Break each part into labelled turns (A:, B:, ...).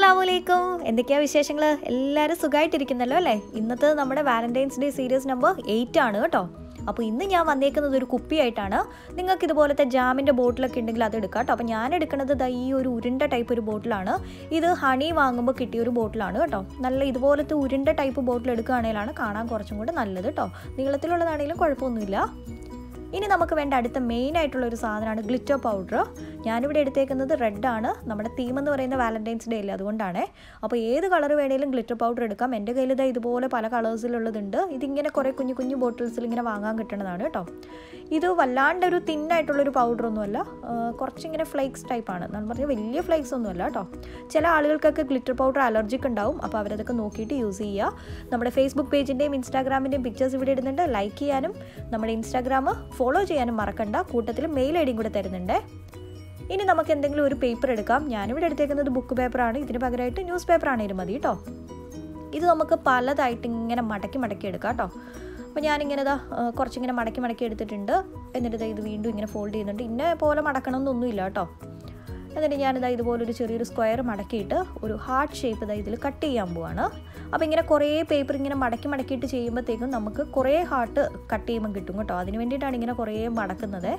A: അസ്സാമലൈക്കും എന്തൊക്കെയാ വിശേഷങ്ങൾ എല്ലാവരും സുഖമായിട്ടിരിക്കുന്നല്ലോ അല്ലേ ഇന്നത്തെ നമ്മുടെ Valentine's Day series number eight ആണ് കേട്ടോ അപ്പോൾ ഇന്ന് ഞാൻ വന്നേക്കുന്നത് ഒരു കുപ്പിയായിട്ടാണ് നിങ്ങൾക്ക് ഇതുപോലത്തെ ജാമിൻ്റെ ബോട്ടിലൊക്കെ ഉണ്ടെങ്കിൽ അത് എടുക്കാം കേട്ടോ അപ്പോൾ ഞാൻ എടുക്കുന്നത് ദാ ഈ ഒരു ഉരുണ്ട ടൈപ്പ് ഒരു ബോട്ടിലാണ് ഇത് ഹണി വാങ്ങുമ്പോൾ കിട്ടിയ ഒരു ബോട്ടിലാണ് കേട്ടോ നല്ല ഇതുപോലത്തെ ഉരുണ്ട ടൈപ്പ് ബോട്ടിൽ എടുക്കുകയാണെങ്കിലാണ് കാണാൻ കുറച്ചും കൂടെ നല്ലത് കേട്ടോ നീളത്തിലുള്ളതാണെങ്കിലും കുഴപ്പമൊന്നുമില്ല ഇനി നമുക്ക് വേണ്ട അടുത്ത മെയിൻ ആയിട്ടുള്ള ഒരു സാധനമാണ് ഗ്ലിറ്റർ പൗഡർ ഞാനിവിടെ എടുത്തേക്കുന്നത് റെഡ് ആണ് നമ്മുടെ തീം എന്ന് പറയുന്ന വാലന്റൈൻസ് ഡേ അല്ലേ അതുകൊണ്ടാണ് അപ്പോൾ ഏത് കളർ വേണേലും ഗ്ലിറ്റർ പൗഡർ എടുക്കാം എൻ്റെ കയ്യിൽ ഇതാ ഇതുപോലെ പല കളേഴ്സിലുള്ളതുണ്ട് ഇതിങ്ങനെ കുറേ കുഞ്ഞു കുഞ്ഞു ബോട്ടിൽസിൽ ഇങ്ങനെ വാങ്ങാൻ കിട്ടുന്നതാണ് കേട്ടോ ഇത് വല്ലാണ്ട് ഒരു തിന്നായിട്ടുള്ളൊരു പൗഡറൊന്നുമല്ല കുറച്ചിങ്ങനെ ഫ്ലേക്സ് ടൈപ്പാണ് നമ്മൾ പറഞ്ഞാൽ വലിയ ഫ്ലേക്സ് ഒന്നുമല്ല കേട്ടോ ചില ആളുകൾക്കൊക്കെ ഗ്ലിറ്റർ പൗഡർ അലർജിക്ക് ഉണ്ടാവും അപ്പോൾ അവരതൊക്കെ നോക്കിയിട്ട് യൂസ് ചെയ്യുക നമ്മുടെ ഫേസ്ബുക്ക് പേജിൻ്റെയും ഇൻസ്റ്റാഗ്രാമിൻ്റെയും പിക്ചേഴ്സ് ഇവിടെ ഇടുന്നുണ്ട് ലൈക്ക് ചെയ്യാനും നമ്മുടെ ഇൻസ്റ്റാഗ്രാം ഫോളോ ചെയ്യാനും മറക്കണ്ട കൂട്ടത്തിൽ മെയിൽ ഐ ഡിയും കൂടെ തരുന്നുണ്ട് ഇനി നമുക്ക് എന്തെങ്കിലും ഒരു പേപ്പർ എടുക്കാം ഞാനിവിടെ എടുത്തേക്കുന്നത് ബുക്ക് പേപ്പറാണ് ഇതിന് പകരമായിട്ട് ന്യൂസ് പേപ്പർ ആണെങ്കിലും മതി കേട്ടോ ഇത് നമുക്ക് പലതായിട്ട് ഇങ്ങനെ മടക്കി മടക്കി എടുക്കാം കേട്ടോ അപ്പോൾ ഞാനിങ്ങനെ ഇതാ കുറച്ചിങ്ങനെ മടക്കി മടക്കി എടുത്തിട്ടുണ്ട് എന്നിട്ട് ഇതാ ഇത് വീണ്ടും ഇങ്ങനെ ഫോൾഡ് ചെയ്യുന്നുണ്ട് ഇന്ന പോലെ മടക്കണമെന്നൊന്നുമില്ല കേട്ടോ എന്നിട്ട് ഞാനിതാ ഇതുപോലൊരു ചെറിയൊരു സ്ക്വയർ മടക്കിയിട്ട് ഒരു ഹാർട്ട് ഷേപ്പ് ഇതാ ഇതിൽ കട്ട് ചെയ്യാൻ പോവാണ് അപ്പോൾ ഇങ്ങനെ കുറേ പേപ്പർ ഇങ്ങനെ മടക്കി മടക്കിയിട്ട് ചെയ്യുമ്പോഴത്തേക്കും നമുക്ക് കുറേ ഹാർട്ട് കട്ട് ചെയ്യുമ്പോൾ കിട്ടും കേട്ടോ അതിന് വേണ്ടിയിട്ടാണ് ഇങ്ങനെ കുറേ മടക്കുന്നത്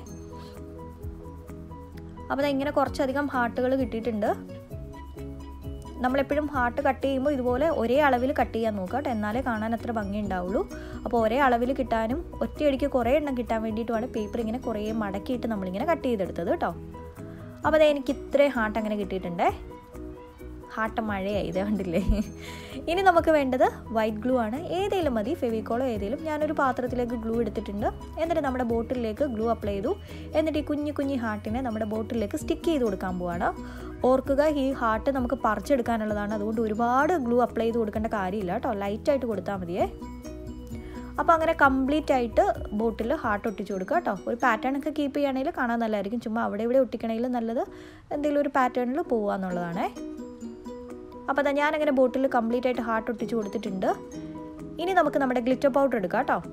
A: അപ്പോൾ ഇങ്ങനെ കുറച്ചധികം ഹാർട്ടുകൾ കിട്ടിയിട്ടുണ്ട് നമ്മളെപ്പോഴും ഹാർട്ട് കട്ട് ചെയ്യുമ്പോൾ ഇതുപോലെ ഒരേ അളവിൽ കട്ട് ചെയ്യാൻ നോക്കുക കേട്ടോ എന്നാലേ കാണാൻ അത്ര ഭംഗി ഉണ്ടാവുള്ളൂ അപ്പോൾ ഒരേ അളവിൽ കിട്ടാനും ഒറ്റയടിക്ക് കുറേ എണ്ണം കിട്ടാൻ വേണ്ടിയിട്ടുമാണ് പേപ്പർ ഇങ്ങനെ കുറേ മടക്കിയിട്ട് നമ്മളിങ്ങനെ കട്ട് ചെയ്തെടുത്തത് കേട്ടോ അപ്പോൾ അത് എനിക്ക് ഇത്രയും ഹാർട്ട് അങ്ങനെ കിട്ടിയിട്ടുണ്ടേ ഹാർട്ട് മഴയായി ഇത് കണ്ടില്ലേ ഇനി നമുക്ക് വേണ്ടത് വൈറ്റ് ഗ്ലൂ ആണ് ഏതെങ്കിലും മതി ഫെവിക്കോളോ ഏതെങ്കിലും ഞാനൊരു പാത്രത്തിലേക്ക് ഗ്ലൂ എടുത്തിട്ടുണ്ട് എന്നിട്ട് നമ്മുടെ ബോട്ടിലേക്ക് ഗ്ലൂ അപ്ലൈ ചെയ്തു എന്നിട്ട് ഈ കുഞ്ഞു കുഞ്ഞു ഹാർട്ടിനെ നമ്മുടെ ബോട്ടിലേക്ക് സ്റ്റിക്ക് ചെയ്ത് കൊടുക്കാൻ പോവാണ് ഓർക്കുക ഈ ഹാർട്ട് നമുക്ക് പറിച്ചെടുക്കാനുള്ളതാണ് അതുകൊണ്ട് ഒരുപാട് ഗ്ലൂ അപ്ലൈ ചെയ്ത് കൊടുക്കേണ്ട കാര്യമില്ല കേട്ടോ ലൈറ്റായിട്ട് കൊടുത്താൽ മതിയേ അപ്പോൾ അങ്ങനെ കംപ്ലീറ്റ് ആയിട്ട് ബോട്ടിൽ ഹാർട്ട് ഒട്ടിച്ച് കൊടുക്കുക കേട്ടോ ഒരു പാറ്റേൺ ഒക്കെ കീപ്പ് ചെയ്യുകയാണെങ്കിൽ കാണാൻ നല്ലതായിരിക്കും ചുമ്മാ അവിടെ ഇവിടെ ഒട്ടിക്കണമെങ്കിൽ നല്ലത് എന്തെങ്കിലും ഒരു പാറ്റേണിൽ പോകുക എന്നുള്ളതാണേ അപ്പോൾ അതാ ഞാനങ്ങനെ ബോട്ടിൽ കംപ്ലീറ്റ് ആയിട്ട് ഹാർട്ട് ഒട്ടിച്ച് കൊടുത്തിട്ടുണ്ട് ഇനി നമുക്ക് നമ്മുടെ ഗ്ലിറ്റർ പൗഡർ എടുക്കാം കേട്ടോ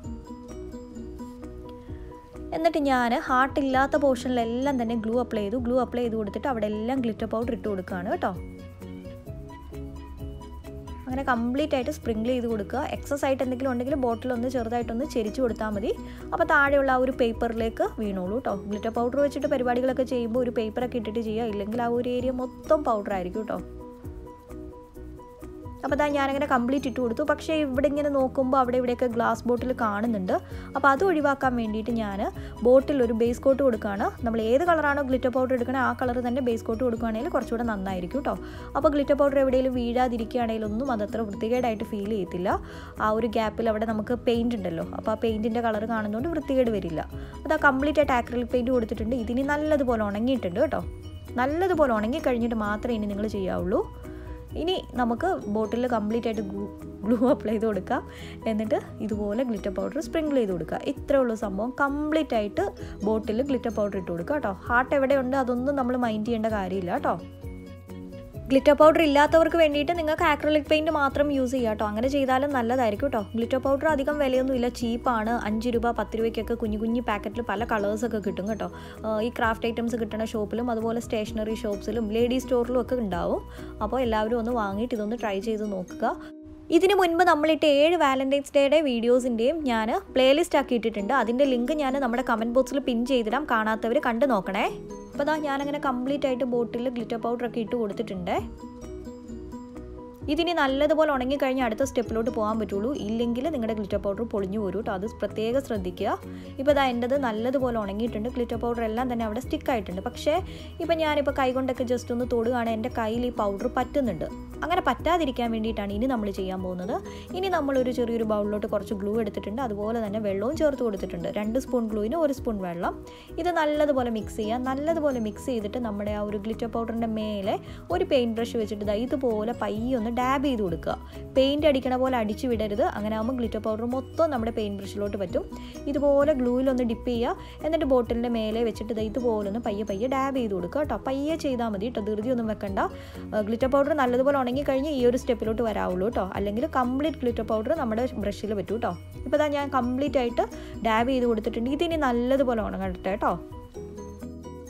A: എന്നിട്ട് ഞാൻ ഹാർട്ട് ഇല്ലാത്ത പോർഷനിലെല്ലാം തന്നെ ഗ്ലൂ അപ്ലൈ ചെയ്തു ഗ്ലൂ അപ്ലൈ ചെയ്ത് കൊടുത്തിട്ട് അവിടെ എല്ലാം ഗ്ലിറ്റർ പൗഡർ ഇട്ട് കൊടുക്കുകയാണ് കേട്ടോ അങ്ങനെ കംപ്ലീറ്റ് ആയിട്ട് സ്പ്രിങ്കിൾ ചെയ്ത് കൊടുക്കുക എക്സസ് ആയിട്ട് എന്തെങ്കിലും ഉണ്ടെങ്കിൽ ബോട്ടിൽ ഒന്ന് ചെറുതായിട്ടൊന്ന് ചെരിച്ച് കൊടുത്താൽ മതി അപ്പോൾ താഴെയുള്ള ആ ഒരു പേപ്പറിലേക്ക് വീണോളൂ കേട്ടോ ഗ്ലിറ്റർ പൗഡർ വെച്ചിട്ട് പരിപാടികളൊക്കെ ചെയ്യുമ്പോൾ ഒരു പേപ്പറൊക്കെ ഇട്ടിട്ട് ചെയ്യുക ഇല്ലെങ്കിൽ ആ ഒരു ഏരിയ മൊത്തം പൗഡർ ആയിരിക്കും കേട്ടോ അപ്പോൾ അതാ ഞാനങ്ങനെ കംപ്ലീറ്റ് ഇട്ട് കൊടുത്തു പക്ഷേ ഇവിടെ ഇങ്ങനെ നോക്കുമ്പോൾ അവിടെ ഇവിടെയൊക്കെ ഗ്ലാസ് ബോട്ടിൽ കാണുന്നുണ്ട് അപ്പോൾ അത് ഒഴിവാക്കാൻ വേണ്ടിയിട്ട് ഞാൻ ബോട്ടിൽ ഒരു ബേസ് കോട്ട് കൊടുക്കുകയാണ് നമ്മൾ ഏത് കളറാണോ ഗ്ലിറ്റർ പൗഡർ എടുക്കണേ ആ കളർ തന്നെ ബേസ് കോട്ട് കൊടുക്കുകയാണെങ്കിൽ കുറച്ചുകൂടെ നന്നായിരിക്കും കേട്ടോ അപ്പോൾ ഗ്ലിറ്റർ പൗഡർ എവിടെയെങ്കിലും വീഴാതിരിക്കുകയാണെങ്കിലൊന്നും അതത്ര വൃത്തികേടായിട്ട് ഫീൽ ചെയ്യത്തില്ല ആ ഒരു ഗ്യാപ്പിൽ അവിടെ നമുക്ക് പെയിൻറ് ഉണ്ടല്ലോ അപ്പോൾ ആ പെയിൻറ്റിൻ്റെ കളർ കാണുന്നതുകൊണ്ട് വൃത്തികേട് വരില്ല അത് ആ കംപ്ലീറ്റ് ആയിട്ട് ആക്രിലിക് പെയിൻറ്റ് കൊടുത്തിട്ടുണ്ട് ഇതിനി നല്ലതുപോലെ ഉണങ്ങിയിട്ടുണ്ട് കേട്ടോ നല്ലതുപോലെ ഉണങ്ങി കഴിഞ്ഞിട്ട് മാത്രമേ ഇനി നിങ്ങൾ ചെയ്യാവുള്ളൂ ഇനി നമുക്ക് ബോട്ടിൽ കംപ്ലീറ്റ് ആയിട്ട് ഗ്ലൂ ഗ്ലൂ അപ്ലൈ ചെയ്ത് കൊടുക്കാം എന്നിട്ട് ഇതുപോലെ ഗ്ലിറ്റർ പൗഡർ സ്പ്രിങ്കിൾ ചെയ്ത് കൊടുക്കുക ഇത്രേ ഉള്ളൂ സംഭവം കംപ്ലീറ്റ് ആയിട്ട് ബോട്ടിൽ ഗ്ലിറ്റർ പൗഡർ ഇട്ട് കൊടുക്കുക കേട്ടോ ഹാർട്ട് എവിടെയുണ്ട് അതൊന്നും നമ്മൾ മൈൻഡ് ചെയ്യേണ്ട കാര്യമില്ല കേട്ടോ ഗ്ലിറ്റർ പൗഡർ ഇല്ലാത്തവർക്ക് വേണ്ടിയിട്ട് നിങ്ങൾക്ക് ആക്രലിക് പെയിൻറ്റ് മാത്രം യൂസ് ചെയ്യാം കേട്ടോ അങ്ങനെ ചെയ്താലും നല്ലതായിരിക്കും കേട്ടോ ഗ്ലിറ്റർ പൗഡർ അധികം വിലയൊന്നുമില്ല ചീപ്പാണ് അഞ്ച് രൂപ പത്ത് രൂപയ്ക്കൊക്കെ കുഞ്ഞു കുഞ്ഞു പാക്കറ്റിൽ പല കളേഴ്സൊക്കെ കിട്ടും കേട്ടോ ഈ ക്രാഫ്റ്റ് ഐറ്റംസ് കിട്ടുന്ന ഷോപ്പിലും അതുപോലെ സ്റ്റേഷനറി ഷോപ്സിലും ലേഡീസ് സ്റ്റോറിലും ഒക്കെ ഉണ്ടാവും അപ്പോൾ എല്ലാവരും ഒന്ന് വാങ്ങിയിട്ട് ഇതൊന്ന് ട്രൈ ചെയ്ത് നോക്കുക ഇതിന് മുൻപ് നമ്മളിട്ട ഏഴ് വാലന്റൈൻസ് ഡേയുടെ വീഡിയോസിൻ്റെയും ഞാൻ പ്ലേലിസ്റ്റ് ആക്കി ഇട്ടിട്ടുണ്ട് അതിൻ്റെ ലിങ്ക് ഞാൻ നമ്മുടെ കമൻറ്റ് ബോക്സിൽ പിൻ ചെയ്തിടാം കാണാത്തവർ കണ്ടു നോക്കണേ അപ്പോൾ അതാ ഞാനങ്ങനെ കംപ്ലീറ്റ് ആയിട്ട് ബോട്ടിൽ ഗ്ലിറ്റർ പൗഡർ ഒക്കെ ഇട്ട് കൊടുത്തിട്ടുണ്ട് ഇതിനി നല്ലതുപോലെ ഉണങ്ങിക്കഴിഞ്ഞാൽ അടുത്ത സ്റ്റെപ്പിലോട്ട് പോകാൻ പറ്റുള്ളൂ ഇല്ലെങ്കിൽ നിങ്ങളുടെ ഗ്ലിറ്റർ പൗഡർ പൊളിഞ്ഞു വരും കേട്ടോ അത് പ്രത്യേകം ശ്രദ്ധിക്കുക ഇപ്പോൾ ഇതാ എൻ്റെത് നല്ലതുപോലെ ഉണങ്ങിയിട്ടുണ്ട് ഗ്ലിറ്റർ പൗഡർ എല്ലാം തന്നെ അവിടെ സ്റ്റിക്ക് ആയിട്ടുണ്ട് പക്ഷേ ഇപ്പോൾ ഞാനിപ്പോൾ കൈ കൊണ്ടൊക്കെ ജസ്റ്റ് ഒന്ന് തൊടുകയാണ് എൻ്റെ കയ്യിൽ ഈ പൗഡർ പറ്റുന്നുണ്ട് അങ്ങനെ പറ്റാതിരിക്കാൻ വേണ്ടിയിട്ടാണ് ഇനി നമ്മൾ ചെയ്യാൻ പോകുന്നത് ഇനി നമ്മളൊരു ചെറിയൊരു ബൗളിലോട്ട് കുറച്ച് ഗ്ലൂ എടുത്തിട്ടുണ്ട് അതുപോലെ തന്നെ വെള്ളവും ചേർത്ത് കൊടുത്തിട്ടുണ്ട് രണ്ട് സ്പൂൺ ഗ്ലൂവിന് ഒരു സ്പൂൺ വെള്ളം ഇത് നല്ലതുപോലെ മിക്സ് ചെയ്യുക നല്ലതുപോലെ മിക്സ് ചെയ്തിട്ട് നമ്മുടെ ആ ഒരു ഗ്ലിറ്റർ പൗഡറിൻ്റെ മേലെ ഒരു പെയിൻറ്റ് ബ്രഷ് വെച്ചിട്ട് ഇതാ ഇതുപോലെ പയ്യൊന്ന് ഡാബ് ചെയ്ത് കൊടുക്കുക പെയിൻറ്റ് അടിക്കണ പോലെ അടിച്ചു വിടരുത് അങ്ങനെ ആകുമ്പോൾ ഗ്ലിറ്റർ പൗഡർ മൊത്തം നമ്മുടെ പെയിൻറ്റ് ബ്രഷിലോട്ട് പറ്റും ഇതുപോലെ ഗ്ലൂവിലൊന്ന് ഡിപ്പ് ചെയ്യുക എന്നിട്ട് ബോട്ടിലിൻ്റെ മേലെ വെച്ചിട്ട് ഇതാ ഇതുപോലെ ഒന്ന് പയ്യെ പയ്യെ ഡാബ് ചെയ്ത് കൊടുക്കുക കേട്ടോ പയ്യെ ചെയ്താൽ മതി കേട്ടോ ധൃതി ഒന്നും വെക്കണ്ട ഗ്ലിറ്റർ പൗഡർ നല്ലതുപോലെ ഉണങ്ങി കഴിഞ്ഞ് ഈ ഒരു സ്റ്റെപ്പിലോട്ട് വരാവുള്ളൂ കേട്ടോ അല്ലെങ്കിൽ കംപ്ലീറ്റ് ഗ്ലിറ്റർ പൗഡർ നമ്മുടെ ബ്രഷിൽ പറ്റും കേട്ടോ ഇപ്പോൾ ഇതാ ഞാൻ കംപ്ലീറ്റ് ആയിട്ട് ഡാബ് ചെയ്ത് കൊടുത്തിട്ടുണ്ട് ഇതിനി നല്ലതുപോലെ ഉണങ്ങട്ടെ കേട്ടോ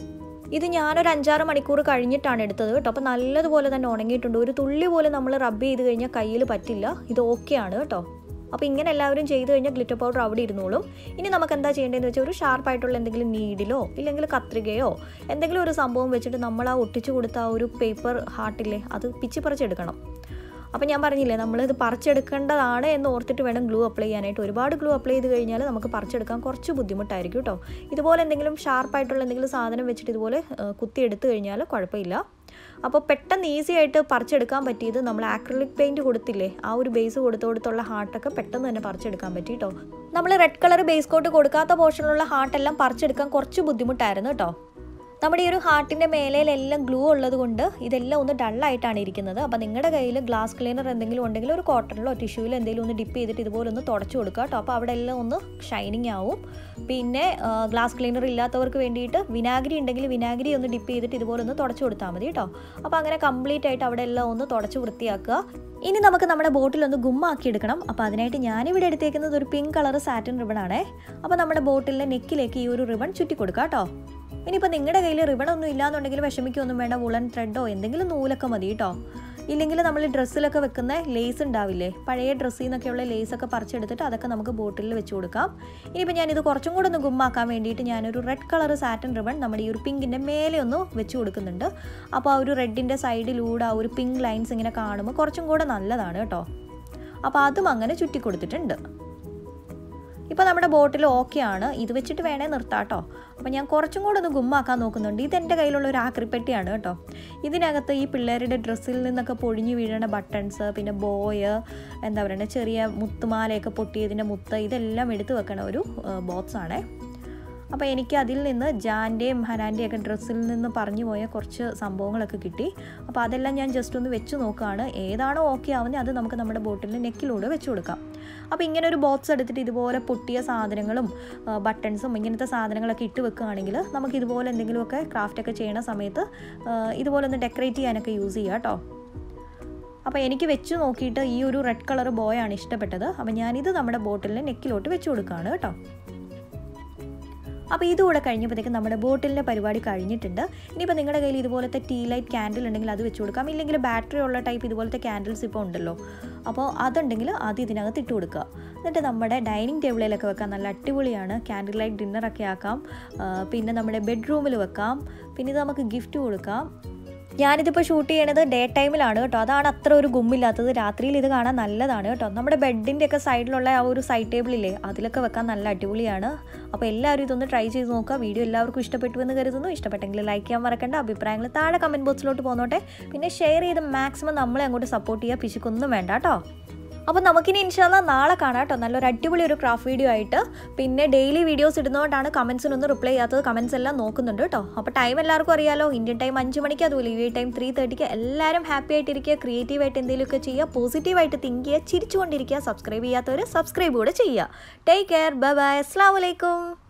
A: ഇത് ഞാനൊരു അഞ്ചാറ് മണിക്കൂർ കഴിഞ്ഞിട്ടാണ് എടുത്തത് കേട്ടോ അപ്പോൾ നല്ലതുപോലെ തന്നെ ഉണങ്ങിയിട്ടുണ്ട് ഒരു തുള്ളി പോലും നമ്മൾ റബ്ബ് ചെയ്ത് കഴിഞ്ഞാൽ കയ്യിൽ പറ്റില്ല ഇത് ഓക്കെയാണ് കേട്ടോ അപ്പോൾ ഇങ്ങനെ എല്ലാവരും ചെയ്ത് കഴിഞ്ഞാൽ ഗ്ലിറ്റർ പൗഡർ അവിടെ ഇരുന്നോളും ഇനി നമുക്ക് എന്താ ചെയ്യേണ്ടതെന്ന് വെച്ചാൽ ഒരു ഷാർപ്പായിട്ടുള്ള എന്തെങ്കിലും നീഡിലോ ഇല്ലെങ്കിൽ കത്രികയോ എന്തെങ്കിലും ഒരു സംഭവം വെച്ചിട്ട് നമ്മൾ ആ ഒട്ടിച്ചു കൊടുത്ത ആ ഒരു പേപ്പർ ഹാർട്ടില്ലേ അത് പിച്ചി പറിച്ചെടുക്കണം അപ്പോൾ ഞാൻ പറഞ്ഞില്ലേ നമ്മളിത് പറിച്ചെടുക്കേണ്ടതാണ് എന്ന് ഓർത്തിട്ട് വേണം ഗ്ലൂ അപ്ലൈ ചെയ്യാനായിട്ട് ഒരുപാട് ഗ്ലൂ അപ്ലൈ ചെയ്ത് കഴിഞ്ഞാൽ നമുക്ക് പറിച്ചെടുക്കാൻ കുറച്ച് ബുദ്ധിമുട്ടായിരിക്കും കേട്ടോ ഇതുപോലെ എന്തെങ്കിലും ഷാർപ്പായിട്ടുള്ള എന്തെങ്കിലും സാധനം വെച്ചിട്ട് ഇതുപോലെ കുത്തി എടുത്തു കഴിഞ്ഞാൽ കുഴപ്പമില്ല അപ്പോൾ പെട്ടെന്ന് ഈസി ആയിട്ട് പറിച്ചെടുക്കാൻ പറ്റിയത് നമ്മൾ ആക്രിലിക് പെയിൻറ്റ് കൊടുത്തില്ലേ ആ ഒരു ബേസ് കൊടുത്ത് കൊടുത്തുള്ള ഹാർട്ടൊക്കെ പെട്ടെന്ന് തന്നെ പറിച്ചെടുക്കാൻ പറ്റി കേട്ടോ നമ്മൾ റെഡ് കളർ ബേസ് കോട്ട് കൊടുക്കാത്ത പോർഷനിലുള്ള ഹാർട്ടെല്ലാം പറിച്ചെടുക്കാൻ കുറച്ച് ബുദ്ധിമുട്ടായിരുന്നു കേട്ടോ നമ്മുടെ ഈ ഒരു ഹാർട്ടിൻ്റെ മേലയിലെല്ലാം ഗ്ലൂ ഉള്ളത് കൊണ്ട് ഇതെല്ലാം ഒന്ന് ഡള്ളായിട്ടാണ് ഇരിക്കുന്നത് അപ്പോൾ നിങ്ങളുടെ കയ്യിൽ ഗ്ലാസ് ക്ലീനർ എന്തെങ്കിലും ഉണ്ടെങ്കിൽ ഒരു കോട്ടണിലോ ടിഷ്യൂവിലോ എന്തെങ്കിലും ഒന്ന് ഡിപ്പ് ചെയ്തിട്ട് ഇതുപോലെ ഒന്ന് തുടച്ചു കൊടുക്കുക കേട്ടോ അപ്പോൾ അവിടെ എല്ലാം ഒന്ന് ഷൈനിങ് ആവും പിന്നെ ഗ്ലാസ് ക്ലീനർ ഇല്ലാത്തവർക്ക് വേണ്ടിയിട്ട് വിനാഗിരി ഉണ്ടെങ്കിൽ വിനാഗിരി ഒന്ന് ഡിപ്പ് ചെയ്തിട്ട് ഇതുപോലെ ഒന്ന് തുടച്ചു കൊടുത്താൽ മതി കേട്ടോ അപ്പോൾ അങ്ങനെ കംപ്ലീറ്റ് ആയിട്ട് അവിടെ എല്ലാം ഒന്ന് തുടച്ച് വൃത്തിയാക്കുക ഇനി നമുക്ക് നമ്മുടെ ബോട്ടിൽ ഒന്ന് ഗുമ്മാക്കി എടുക്കണം അപ്പോൾ അതിനായിട്ട് ഞാനിവിടെ എടുത്തേക്കുന്നത് ഒരു പിങ്ക് കളർ സാറ്റിൻ റിബൺ ആണേ അപ്പോൾ നമ്മുടെ ബോട്ടിലിൻ്റെ നെക്കിലേക്ക് ഈ ഒരു റിബൺ ചുറ്റി കൊടുക്കുക കേട്ടോ ഇനിയിപ്പോൾ നിങ്ങളുടെ കയ്യിൽ റിബൺ ഒന്നും ഇല്ലാന്നുണ്ടെങ്കിൽ വിഷമിക്കൊന്നും വേണ്ട വുളൻ ത്രെഡോ എന്തെങ്കിലും നൂലൊക്കെ മതി കേട്ടോ ഇല്ലെങ്കിൽ നമ്മൾ ഡ്രസ്സിലൊക്കെ വെക്കുന്ന ലേസ് ഉണ്ടാവില്ലേ പഴയ ഡ്രസ്സിൽ നിന്നൊക്കെയുള്ള ലേസൊക്കെ പറിച്ചെടുത്തിട്ട് അതൊക്കെ നമുക്ക് ബോട്ടിലിൽ വെച്ച് കൊടുക്കാം ഇനിയിപ്പോൾ ഞാനിത് കുറച്ചും കൂടെ ഒന്ന് ഗുമ്മാക്കാൻ വേണ്ടിയിട്ട് ഞാനൊരു റെഡ് കളർ സാറ്റൻ റിബൺ നമ്മുടെ ഈ ഒരു പിങ്കിൻ്റെ മേലെ ഒന്ന് വെച്ച് കൊടുക്കുന്നുണ്ട് അപ്പോൾ ആ ഒരു റെഡിൻ്റെ സൈഡിലൂടെ ആ ഒരു പിങ്ക് ലൈൻസ് ഇങ്ങനെ കാണുമ്പോൾ കുറച്ചും കൂടെ നല്ലതാണ് കേട്ടോ അപ്പോൾ അതും അങ്ങനെ ചുറ്റി കൊടുത്തിട്ടുണ്ട് ഇപ്പോൾ നമ്മുടെ ബോട്ടിൽ ഓക്കെ ആണ് ഇത് വെച്ചിട്ട് വേണേൽ നിർത്താം കേട്ടോ അപ്പോൾ ഞാൻ കുറച്ചും കൂടെ ഒന്ന് ഗുമ്മാക്കാൻ നോക്കുന്നുണ്ട് ഇതെൻ്റെ കയ്യിലുള്ള ഒരു ആക്രിപ്പെട്ടിയാണ് കേട്ടോ ഇതിനകത്ത് ഈ പിള്ളേരുടെ ഡ്രസ്സിൽ നിന്നൊക്കെ പൊഴിഞ്ഞു വീഴേണ്ട ബട്ടൺസ് പിന്നെ ബോയ് എന്താ പറയുക ചെറിയ മുത്തുമാലയൊക്കെ പൊട്ടിയതിൻ്റെ മുത്ത് ഇതെല്ലാം എടുത്ത് വെക്കണ ഒരു ബോക്സ് ആണേ അപ്പോൾ എനിക്ക് അതിൽ നിന്ന് ജാൻ്റെയും ഹനാൻ്റെയും ഒക്കെ ഡ്രസ്സിൽ നിന്ന് പറഞ്ഞു പോയ കുറച്ച് സംഭവങ്ങളൊക്കെ കിട്ടി അപ്പോൾ അതെല്ലാം ഞാൻ ജസ്റ്റ് ഒന്ന് വെച്ച് നോക്കുകയാണ് ഏതാണോ ഓക്കെ ആവുന്നത് അത് നമുക്ക് നമ്മുടെ ബോട്ടിലിൻ്റെ നെക്കിലൂടെ വെച്ച് കൊടുക്കാം അപ്പോൾ ഇങ്ങനെ ഒരു ബോക്സ് എടുത്തിട്ട് ഇതുപോലെ പൊട്ടിയ സാധനങ്ങളും ബട്ടൺസും ഇങ്ങനത്തെ സാധനങ്ങളൊക്കെ ഇട്ട് വെക്കുകയാണെങ്കിൽ നമുക്ക് ഇതുപോലെ എന്തെങ്കിലുമൊക്കെ ക്രാഫ്റ്റൊക്കെ ചെയ്യണ സമയത്ത് ഇതുപോലെ ഒന്ന് ഡെക്കറേറ്റ് ചെയ്യാനൊക്കെ യൂസ് ചെയ്യാം കേട്ടോ അപ്പോൾ എനിക്ക് വെച്ച് നോക്കിയിട്ട് ഈ ഒരു റെഡ് കളർ ബോയാണ് ഇഷ്ടപ്പെട്ടത് അപ്പോൾ ഞാനിത് നമ്മുടെ ബോട്ടിലിൻ്റെ നെക്കിലോട്ട് വെച്ച് കൊടുക്കുകയാണ് കേട്ടോ അപ്പോൾ ഇതുകൂടെ കഴിഞ്ഞപ്പോഴത്തേക്കും നമ്മുടെ ബോട്ടിലിൻ്റെ പരിപാടി കഴിഞ്ഞിട്ടുണ്ട് ഇനിയിപ്പോൾ നിങ്ങളുടെ കയ്യിൽ ഇതുപോലത്തെ ടീ ലൈറ്റ് ക്യാൻഡിൽ ഉണ്ടെങ്കിൽ അത് വെച്ച് കൊടുക്കാം ഇല്ലെങ്കിൽ ബാറ്ററി ഉള്ള ടൈപ്പ് ഇതുപോലത്തെ ക്യാൻഡിൽസ് ഇപ്പോൾ ഉണ്ടല്ലോ അപ്പോൾ അതുണ്ടെങ്കിൽ അത് ഇതിനകത്ത് ഇട്ട് കൊടുക്കുക എന്നിട്ട് നമ്മുടെ ഡൈനിങ് ടേബിളിലൊക്കെ വെക്കാം നല്ല അടിപൊളിയാണ് ക്യാൻഡിൽ ലൈറ്റ് ഡിന്നറൊക്കെ ആക്കാം പിന്നെ നമ്മുടെ ബെഡ്റൂമിൽ വെക്കാം പിന്നെ ഇത് നമുക്ക് ഗിഫ്റ്റ് കൊടുക്കാം ഞാനിതിപ്പോൾ ഷൂട്ട് ചെയ്യണത് ഡേ ടൈമിലാണ് കേട്ടോ അതാണ് അത്ര ഒരു ഗുമ്മില്ലാത്തത് രാത്രിയിൽ ഇത് കാണാൻ നല്ലതാണ് കേട്ടോ നമ്മുടെ ബെഡിൻ്റെ ഒക്കെ സൈഡിലുള്ള ആ ഒരു സൈഡ് ടേബിളില്ലേ അതിലൊക്കെ വെക്കാൻ നല്ല അടിപൊളിയാണ് അപ്പോൾ എല്ലാവരും ഇതൊന്ന് ട്രൈ ചെയ്ത് നോക്കുക വീഡിയോ എല്ലാവർക്കും ഇഷ്ടപ്പെട്ടു എന്ന് കരുതുന്നു ഇഷ്ടപ്പെട്ടെങ്കിൽ ലൈക്ക് ചെയ്യാൻ മറക്കണ്ട അഭിപ്രായങ്ങൾ താഴെ കമൻറ്റ് ബോക്സിലോട്ട് പോന്നോട്ടെ പിന്നെ ഷെയർ ചെയ്ത് മാക്സിമം നമ്മളെ അങ്ങോട്ട് സപ്പോർട്ട് ചെയ്യുക പിശുക്കൊന്നും വേണ്ട കേട്ടോ അപ്പോൾ നമുക്കിനി ഇൻഷാല്ല നാളെ കാണാം കേട്ടോ നല്ലൊരു അടിപൊളി ഒരു ക്രാഫ്റ്റ് വീഡിയോ ആയിട്ട് പിന്നെ ഡെയിലി വീഡിയോസ് ഇടുന്നതുകൊണ്ടാണ് കമൻസിനൊന്നും റിപ്ലൈ ചെയ്യാത്തത് കമൻസ് എല്ലാം നോക്കുന്നുണ്ട് കേട്ടോ അപ്പോൾ ടൈം എല്ലാവർക്കും അറിയാലോ ഇന്ത്യൻ ടൈം അഞ്ച് മണിക്ക് അതുപോലെ യു ടൈം ത്രീ തേർട്ടിക്ക് എല്ലാവരും ഹാപ്പി ആയിട്ടിരിക്കുക ക്രിയേറ്റീവായിട്ട് എന്തെങ്കിലുമൊക്കെ ചെയ്യുക പോസിറ്റീവായിട്ട് തിങ്ക് ചെയ്യുക ചിരിച്ചുകൊണ്ടിരിക്കുക സബ്സ്ക്രൈബ് ചെയ്യാത്തവർ സബ്സ്ക്രൈബ് കൂടെ ചെയ്യുക ടേക്ക് കെയർ ബൈ ബൈ അസ്സാം വലൈക്കും